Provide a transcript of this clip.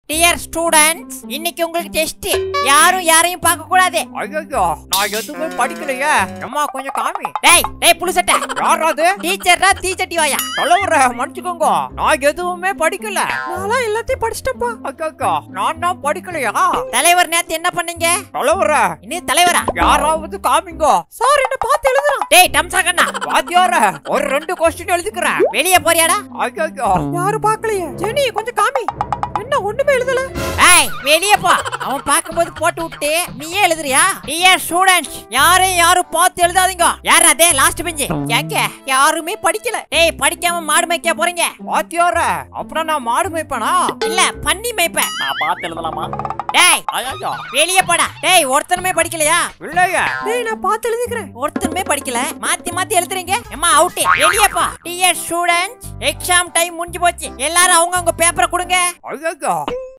dear students இன்னைக்கு உங்களுக்கு test யாரும் யாரையும் பார்க்க கூடாது ஐயோ நான் எதுவுமே படிக்கலையே அம்மா கொஞ்சம் காமி டேய் டேய் புழுசட்ட யாராவது டீச்சர்ரா தீச்சட்டி வாயா தலைவர மன்னிச்சுக்கோங்க நான் எதுவுமே படிக்கல நான்லாம் எல்லாத்தையும் படிச்சிட்டப்பா ஐயோ நான் தான் படிக்கலையா தலைவர் நேத்து என்ன பண்ணீங்க தலைவர இன்னும் தலைவரா யாராவது காமிங்க சார் என்ன பார்த்து எழுதுறான் டேய் டம்சா கண்ணா வாத்தியார ஒரு ரெண்டு கொஸ்டின் எழுதிக்கிறேன் வெளியே போறியாடா ஐயோ யாரும் பார்க்கலையே ஜெனி கொஞ்சம் காமி என்ன ஒண்ணுமே எழுதல ஏய் வெளியே போ அவன் பார்க்கும்போது போட்டு விட்டு நீயே எழுதுறியா டியர் ஸ்டூடெண்ட்ஸ் யாரையும் யாரும் பார்த்து எழுதாதீங்க யார் அதே லாஸ்ட் பெஞ்சு கேக்க யாருமே படிக்கல டேய் படிக்காம மாடு மேய்க்க போறீங்க வாத்தியார அப்புறம் நான் மாடு மேய்ப்பனா இல்ல பண்ணி மேய்ப்பேன் நான் பார்த்து எழுதலாமா டேய் ஐயோ வெளியே போடா டேய் ஒருத்தனுமே படிக்கலையா இல்லையே டேய் நான் பார்த்து எழுதிக்கிறேன் ஒருத்தனுமே படிக்கல மாத்தி மாத்தி எழுதுறீங்க அம்மா அவுட் வெளியே போ டியர் ஸ்டூடெண்ட்ஸ் எக்ஸாம் டைம் முடிஞ்சு போச்சு எல்லாரும் அவங்க அவங்க பேப்பரை கொடுங்க ஐயோ